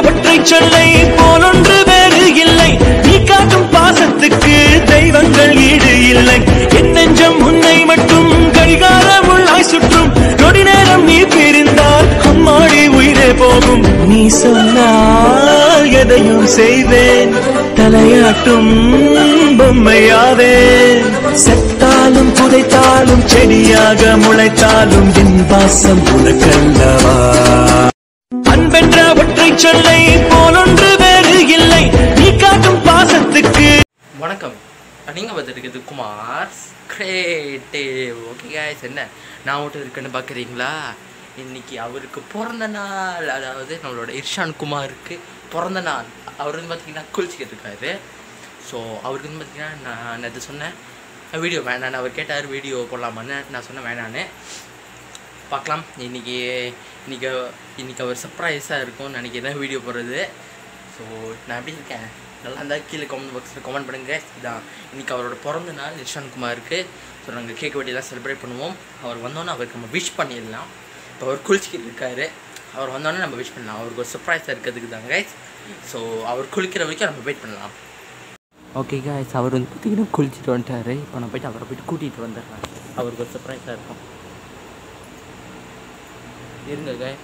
ஒற்றை சொல்லை போலொன்று வேறு இல்லை நீ காட்டும் பாசத்துக்கு தெய்வங்கள் ஈடு இல்லை என் நெஞ்சம் உன்னை மட்டும் கடிகாரம் உள்ளாய் சுற்றும் நொடி நேரம் நீ பிரிந்தால் அம்மாடி உயிரே போகும் நீ சொன்னால் எதையும் செய்வேன் தலையாட்டும் பொம்மையாவே செத்தாலும் புதைத்தாலும் செடியாக முளைத்தாலும் என் பாசம் உனக்கல்லவா அன்பென்ற ஒற்றை சொல்லை போலொன்று வேறு இல்லை நீ காட்டும் பாசத்துக்கு வணக்கம் நீங்கள் பார்த்துருக்குது குமார் கிரேட்டிவ் ஓகே guys என்ன நான் மட்டும் இருக்கேன்னு பார்க்குறீங்களா இன்னைக்கு அவருக்கு பிறந்த நாள் அதாவது நம்மளோட இர்ஷான் குமாருக்கு பிறந்த நாள் அவர் வந்து பார்த்தீங்கன்னா குளிச்சுக்கிட்டு இருக்காரு ஸோ அவருக்கு வந்து பார்த்தீங்கன்னா நான் நேற்று சொன்னேன் வீடியோ வேணான்னு அவர் கேட்டார் வீடியோ போடலாமான்னு நான் சொன்னேன் வேணான்னு பார்க்கலாம் இன்னைக்கு இன்னைக்கு இன்னைக்கு அவர் சர்ப்ரைஸாக இருக்கும்னு நினைக்கிறேன் வீடியோ போடுறது ஸோ நான் எப்படி இருக்கேன் நல்லா இருந்தால் கீழே கமெண்ட் பாக்ஸில் கமெண்ட் பண்ணுங்க இதான் இன்னைக்கு அவரோட பிறந்த நாள் நிஷாந்த் குமாருக்கு ஸோ நாங்கள் கேக் வெட்டிலாம் செலிப்ரேட் பண்ணுவோம் அவர் வந்தோன்னே அவருக்கு நம்ம விஷ் பண்ணிடலாம் இப்போ அவர் குளிச்சுக்கிட்டு இருக்காரு அவர் வந்தோடனே நம்ம விஷ் பண்ணலாம் அவருக்கு ஒரு சர்ப்ரைஸாக இருக்கிறதுக்கு தான் கைஸ் ஸோ அவர் குளிக்கிற வரைக்கும் நம்ம வெயிட் பண்ணலாம் ஓகே காய்ஸ் அவர் வந்து பார்த்தீங்கன்னா குளிச்சுட்டு வந்துட்டாரு இப்போ நான் போயிட்டு அவரை போயிட்டு கூட்டிகிட்டு வந்துடுறேன் அவருக்கு ஒரு சர்ப்ரைஸாக இருக்கும் இருங்க guys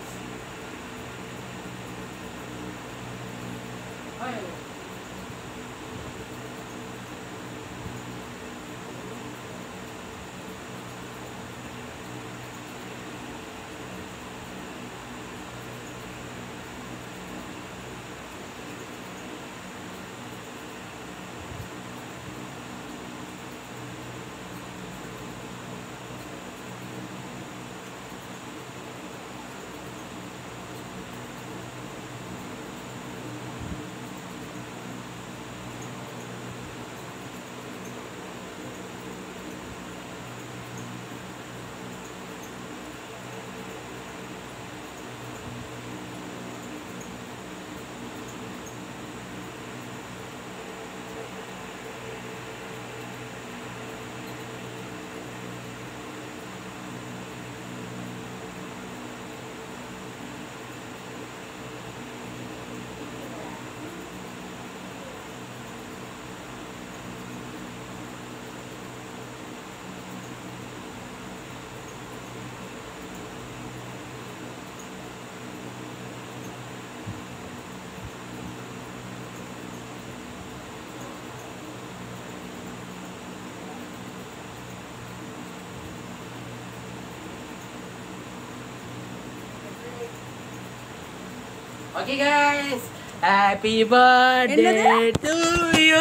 Okay guys, happy birthday to you.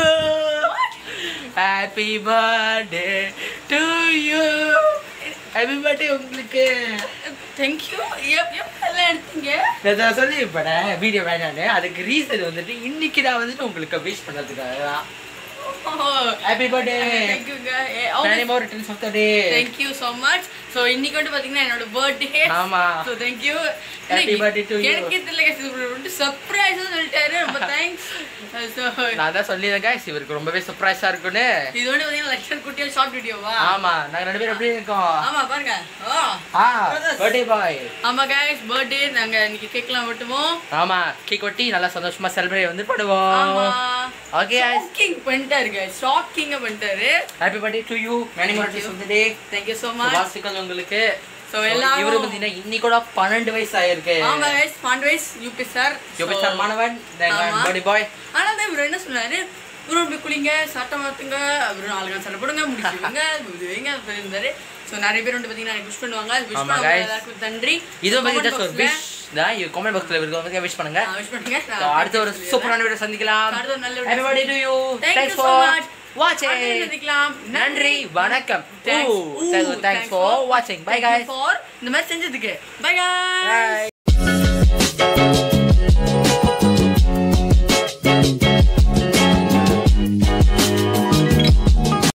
Happy birthday to you. Happy birthday உங்களுக்கு தேங்க்யூ எல்லாம் எடுத்தீங்க நான் சொல்லி இப்பட வீடியோ வேணான்னு அதுக்கு ரீசன் வந்துட்டு இன்னைக்கு நான் வந்துட்டு உங்களுக்கு விஷ் பண்ணதுக்காக தான் ஹாப்பி பர்த்டே தேங்க்யூங்க many more returns of the day thank you so much so இன்னைக்கு வந்து பார்த்தீங்கன்னா என்னோட பர்த்டே ஆமா so thank you Happy birthday to you. எனக்கு தெரியல சர்ப்ரைஸாக சொல்லிட்டாரு ரொம்ப தேங்க்ஸ் ஸோ நான் தான் சொல்லியிருந்தேன் guys இவருக்கு ரொம்பவே சர்ப்ரைஸா இருக்குன்னு இது வந்து பார்த்தீங்கன்னா லக்ஷன் குட்டியா ஷார்ட் வீடியோவா ஆமா நாங்க ரெண்டு பேரும் எப்படி இருக்கோம் ஆமா பாருங்க ஓ ஆ பர்த்டே பாய் ஆமா கைஸ் பர்த்டே நாங்க இன்னைக்கு கேக்லாம் வெட்டுவோம் ஆமா கேக் வெட்டி நல்லா சந்தோஷமா செலிப்ரேட் வந்து ஆமா பண்ணுவோம் Okay, guys. ஷாக்கிங் பண்ணிட்டாரு கைஸ் ஷாக்கிங்கா பண்ணிட்டாரு happy birthday to you many more days of the day thank you so much வாழ்த்துக்கள் உங்களுக்கு ஸோ எல்லாரும் இவரு பார்த்தீங்கன்னா இன்னைக்கு கூட பன்னெண்டு வயசு ஆயிருக்கு ஆமா கைஸ் பாண்ட்வைஸ் யூபி சார் யோபி சார் மாணவன் ஆமா. பர்த்டே பாய் ஆனா தான் இவர் என்ன சொன்னாரு இவரு போய் குளிங்க சட்டை மாத்துங்க அப்புறம் நாலு சட்டை போடுங்க முடிச்சுங்க இது வைங்க அப்படி இருந்தாரு ஸோ நிறைய பேர் வந்து பார்த்தீங்கன்னா விஷ் பண்ணுவாங்க விஷ் ஆமா, பண்ணுவாங்க guys. எல்லாருக்கும் நன்றி இது வந்து Comment just ஒரு box ல, விஷ் தான் இது கமெண்ட் பாக்ஸ்ல இருக்கு விஷ் பண்ணுங்க ஆ, wish பண்ணுங்க So, நான் அடுத்த ஒரு சூப்பரான வீடியோ சந்திக்கலாம் அடுத்த ஒரு நல்ல video happy birthday to you Thank you thanks so for much. வாட்சிங் அடுத்த சந்திக்கலாம் நன்றி வணக்கம் Thanks. Ooh, thanks thanks for for- வாட்சிங் bye Thank you guys for இந்த மாதிரி செஞ்சதுக்கு பை guys Bye.